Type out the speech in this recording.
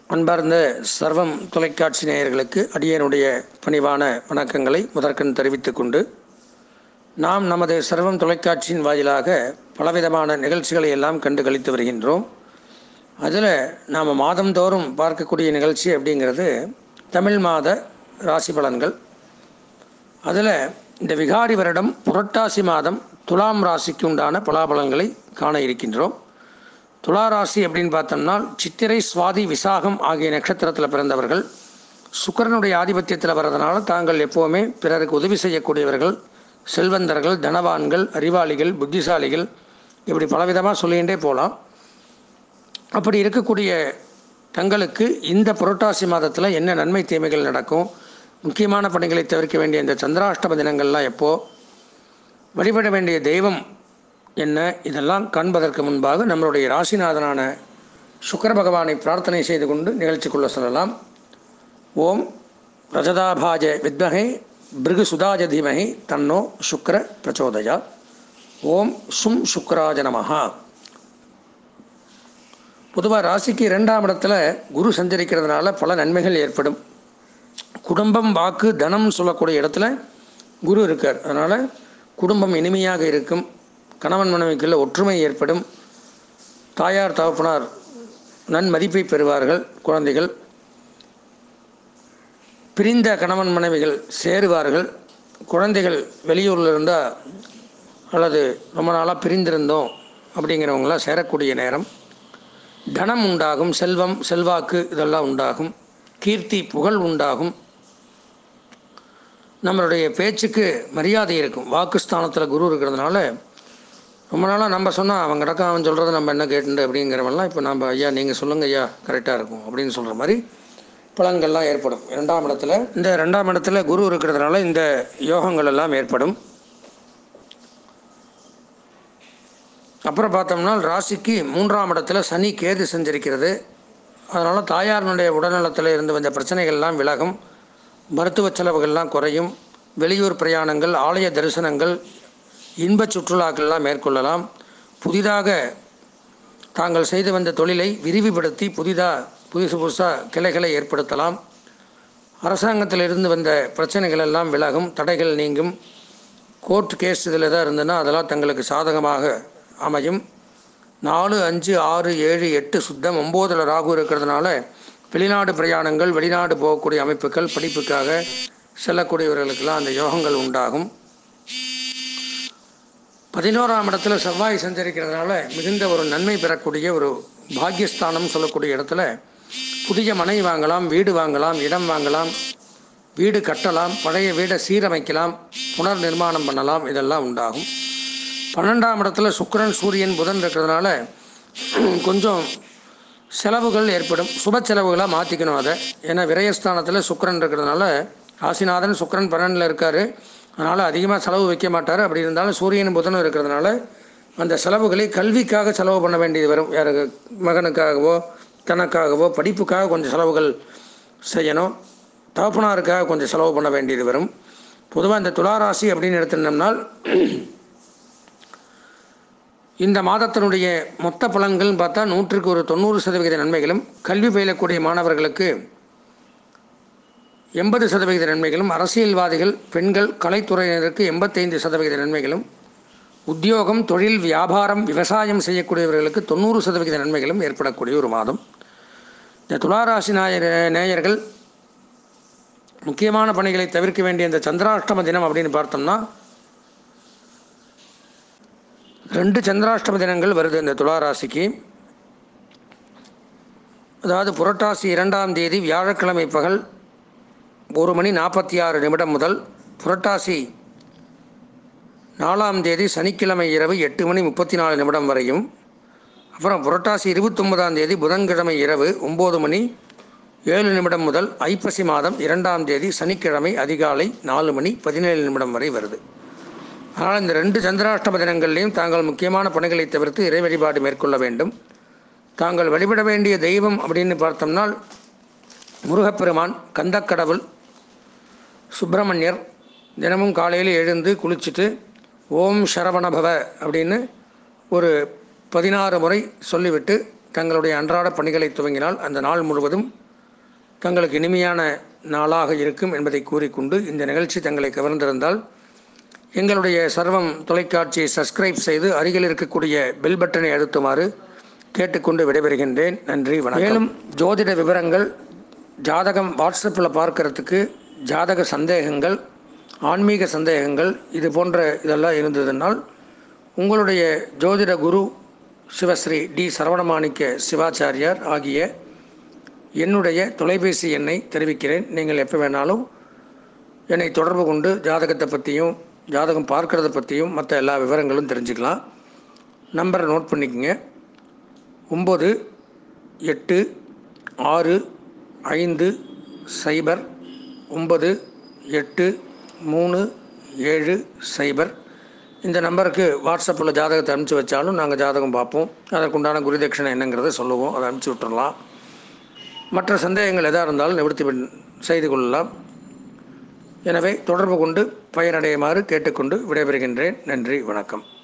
அன்பார்ந்த சர்வம் தொலைக்காட்சி நேயர்களுக்கு அடியனுடைய பணிவான வணக்கங்களை முதற்கண் தெரிவித்துக் கொண்டு நாம் நமது சர்வம் தொலைக்காட்சியின் வாயிலாக பலவிதமான நிகழ்ச்சிகளை எல்லாம் கண்டு கழித்து வருகின்றோம் அதில் நாம் மாதந்தோறும் பார்க்கக்கூடிய நிகழ்ச்சி அப்படிங்கிறது தமிழ் மாத ராசி பலன்கள் அதில் இந்த விகாரி வருடம் புரட்டாசி மாதம் துலாம் ராசிக்கு உண்டான பலாபலன்களை காண இருக்கின்றோம் துலா ராசி அப்படின்னு பார்த்தோம்னா சித்திரை சுவாதி விசாகம் ஆகிய நட்சத்திரத்தில் பிறந்தவர்கள் சுக்கிரனுடைய ஆதிபத்தியத்தில் வர்றதுனால தாங்கள் எப்போவுமே பிறருக்கு உதவி செய்யக்கூடியவர்கள் செல்வந்தர்கள் தனவான்கள் அறிவாளிகள் புத்திசாலிகள் இப்படி பலவிதமாக சொல்லிகிட்டே போகலாம் அப்படி இருக்கக்கூடிய தங்களுக்கு இந்த புரட்டாசி மாதத்தில் என்ன நன்மை தீமைகள் நடக்கும் முக்கியமான பணிகளை தவிர்க்க வேண்டிய இந்த சந்திராஷ்டம தினங்கள்லாம் எப்போ வழிபட வேண்டிய தெய்வம் என்ன இதெல்லாம் காண்பதற்கு முன்பாக நம்மளுடைய ராசிநாதனான சுக்கர பகவானை பிரார்த்தனை செய்து கொண்டு நிகழ்ச்சிக்குள்ள சொல்லலாம் ஓம் ரஜதாபாஜ வித்மகே பிருகு சுதாஜ தீமகி தன்னோ சுக்கர பிரச்சோதயா ஓம் சும் சுக்கராஜ நமஹா பொதுவாக ராசிக்கு இரண்டாம் இடத்துல குரு சஞ்சரிக்கிறதுனால பல நன்மைகள் ஏற்படும் குடும்பம் வாக்கு தனம் சொல்லக்கூடிய இடத்துல குரு இருக்கார் அதனால் குடும்பம் இனிமையாக இருக்கும் கணவன் மனைவிக்குள்ள ஒற்றுமை ஏற்படும் தாயார் தகப்பனார் நன்மதிப்பை பெறுவார்கள் குழந்தைகள் பிரிந்த கணவன் மனைவிகள் சேருவார்கள் குழந்தைகள் வெளியூரில் இருந்தால் அல்லது ரொம்ப நாளாக பிரிந்திருந்தோம் அப்படிங்கிறவங்களாம் சேரக்கூடிய நேரம் தனம் உண்டாகும் செல்வம் செல்வாக்கு இதெல்லாம் உண்டாகும் கீர்த்தி புகழ் உண்டாகும் நம்மளுடைய பேச்சுக்கு மரியாதை இருக்கும் வாக்குஸ்தானத்தில் குரு இருக்கிறதுனால ரொம்ப நாளாக நம்ம சொன்னால் அவன் கிடக்க அவன் சொல்கிறத நம்ம என்ன கேட்டுண்டு அப்படிங்கிறவெல்லாம் இப்போ நம்ம ஐயா நீங்கள் சொல்லுங்கள் ஐயா கரெக்டாக இருக்கும் அப்படின்னு சொல்கிற மாதிரி பலன்கள்லாம் ஏற்படும் இரண்டாம் இடத்துல இந்த ரெண்டாம் இடத்துல குரு இருக்கிறதுனால இந்த யோகங்கள் எல்லாம் ஏற்படும் அப்புறம் பார்த்தோம்னா ராசிக்கு மூன்றாம் இடத்துல சனி கேது செஞ்சிருக்கிறது அதனால் தாயாரினுடைய உடல்நலத்தில் இருந்து வந்த பிரச்சனைகள்லாம் விலகும் மருத்துவ செலவுகள்லாம் குறையும் வெளியூர் பிரயாணங்கள் ஆலய தரிசனங்கள் இன்ப சுற்றுலாக்கள்லாம் மேற்கொள்ளலாம் புதிதாக தாங்கள் செய்து வந்த தொழிலை விரிவுபடுத்தி புதிதாக புதுசு புதுசாக கிளைகளை ஏற்படுத்தலாம் அரசாங்கத்தில் இருந்து வந்த பிரச்சனைகள் எல்லாம் விலகும் தடைகள் நீங்கும் கோர்ட் கேஸ் இதில் எதாவது இருந்ததுன்னா அதெல்லாம் தங்களுக்கு சாதகமாக அமையும் நாலு அஞ்சு ஆறு ஏழு எட்டு சுத்தம் ஒம்போதில் ராகு இருக்கிறதுனால வெளிநாடு பிரயாணங்கள் வெளிநாடு போகக்கூடிய அமைப்புகள் படிப்புக்காக செல்லக்கூடியவர்களுக்கெல்லாம் அந்த யோகங்கள் உண்டாகும் பதினோராம் இடத்துல செவ்வாய் சஞ்சரிக்கிறதுனால மிகுந்த ஒரு நன்மை பெறக்கூடிய ஒரு பாக்கியஸ்தானம் சொல்லக்கூடிய இடத்துல புதிய மனை வாங்கலாம் வீடு வாங்கலாம் இடம் வாங்கலாம் வீடு கட்டலாம் பழைய வீடை சீரமைக்கலாம் புனர் நிர்மாணம் பண்ணலாம் இதெல்லாம் உண்டாகும் பன்னெண்டாம் இடத்துல சுக்கிரன் சூரியன் புதன் இருக்கிறதுனால கொஞ்சம் செலவுகள் ஏற்படும் சுப செலவுகளாக மாற்றிக்கணும் அதை ஏன்னா விரயஸ்தானத்தில் சுக்கிரன் இருக்கிறதுனால ராசிநாதன் சுக்கிரன் பன்னெண்டில் இருக்கார் அதனால் அதிகமாக செலவு வைக்க மாட்டார் அப்படி இருந்தாலும் சூரியன் புதனும் இருக்கிறதுனால அந்த செலவுகளை கல்விக்காக செலவு பண்ண வேண்டியது வரும் யாருக்கு மகனுக்காகவோ தனக்காகவோ படிப்புக்காக கொஞ்சம் செலவுகள் செய்யணும் தகப்பனாருக்காக கொஞ்சம் செலவு பண்ண வேண்டியது வரும் பொதுவாக இந்த துளாராசி அப்படின்னு எடுத்துட்டோம்னால் இந்த மாதத்தினுடைய மொத்த பலன்கள்னு பார்த்தா நூற்றுக்கு ஒரு தொண்ணூறு சதவிகித நன்மைகளும் கல்வி பயிலக்கூடிய மாணவர்களுக்கு எண்பது சதவிகித நன்மைகளும் அரசியல்வாதிகள் பெண்கள் கலைத்துறையினருக்கு எண்பத்தைந்து சதவிகித நன்மைகளும் உத்தியோகம் தொழில் வியாபாரம் விவசாயம் செய்யக்கூடியவர்களுக்கு தொண்ணூறு சதவிகித நன்மைகளும் ஏற்படக்கூடிய ஒரு மாதம் இந்த துளாராசி நாயர் நேயர்கள் முக்கியமான பணிகளை தவிர்க்க வேண்டிய இந்த சந்திராஷ்டம தினம் அப்படின்னு பார்த்தோம்னா ரெண்டு சந்திராஷ்டம தினங்கள் வருது இந்த துளாராசிக்கு அதாவது புரட்டாசி இரண்டாம் தேதி வியாழக்கிழமை பகல் ஒரு மணி நாற்பத்தி ஆறு நிமிடம் முதல் புரட்டாசி நாலாம் தேதி சனிக்கிழமை இரவு எட்டு மணி முப்பத்தி நாலு நிமிடம் வரையும் அப்புறம் புரட்டாசி இருபத்தொன்பதாம் தேதி புதன்கிழமை இரவு ஒம்பது மணி ஏழு நிமிடம் முதல் ஐப்பசி மாதம் இரண்டாம் தேதி சனிக்கிழமை அதிகாலை நாலு மணி பதினேழு நிமிடம் வரை வருது ஆனால் இந்த ரெண்டு சந்திராஷ்டம தினங்கள்லையும் தாங்கள் முக்கியமான பணிகளை தவிர்த்து இறை வழிபாடு மேற்கொள்ள வேண்டும் தாங்கள் வழிபட வேண்டிய தெய்வம் அப்படின்னு பார்த்தோம்னால் முருகப்பெருமான் கந்தக்கடவுள் சுப்பிரமணியர் தினமும் காலையில் எழுந்து குளிச்சுட்டு ஓம் சரவணபவ அப்படின்னு ஒரு பதினாறு முறை சொல்லிவிட்டு தங்களுடைய அன்றாட பணிகளை துவங்கினால் அந்த நாள் முழுவதும் தங்களுக்கு இனிமையான நாளாக இருக்கும் என்பதை கூறிக்கொண்டு இந்த நிகழ்ச்சி தங்களை கவர்ந்திருந்தால் எங்களுடைய சர்வம் தொலைக்காட்சியை சப்ஸ்கிரைப் செய்து அருகில் இருக்கக்கூடிய பெல் பட்டனை அழுத்துமாறு கேட்டுக்கொண்டு விடைபெறுகின்றேன் நன்றி வணக்கம் மேலும் ஜோதிட விவரங்கள் ஜாதகம் வாட்ஸ்அப்பில் பார்க்கறதுக்கு ஜாதக சந்தேகங்கள் ஆன்மீக சந்தேகங்கள் இது போன்ற இதெல்லாம் இருந்ததுனால் உங்களுடைய ஜோதிட குரு சிவஸ்ரீ டி சரவணமாணிக்க சிவாச்சாரியார் ஆகிய என்னுடைய தொலைபேசி எண்ணை தெரிவிக்கிறேன் நீங்கள் எப்போ வேணாலும் என்னை தொடர்பு கொண்டு ஜாதகத்தை பற்றியும் ஜாதகம் பார்க்கறத பற்றியும் மற்ற எல்லா விவரங்களும் தெரிஞ்சுக்கலாம் நம்பரை நோட் பண்ணிக்கங்க ஒம்பது எட்டு ஆறு ஐந்து சைபர் ஒம்பது எட்டு மூணு ஏழு சைபர் இந்த நம்பருக்கு வாட்ஸ்அப்பில் ஜாதகத்தை அனுப்பிச்சி வச்சாலும் நாங்கள் ஜாதகம் பார்ப்போம் அதற்குண்டான குருதட்சணை என்னங்கிறத சொல்லுவோம் அதை அனுப்பிச்சி விட்டுறலாம் மற்ற சந்தேகங்கள் எதாக இருந்தாலும் நிவர்த்தி பண்- செய்து கொள்ளலாம் எனவே தொடர்பு கொண்டு பயனடையுமாறு கேட்டுக்கொண்டு விடைபெறுகின்றேன் நன்றி வணக்கம்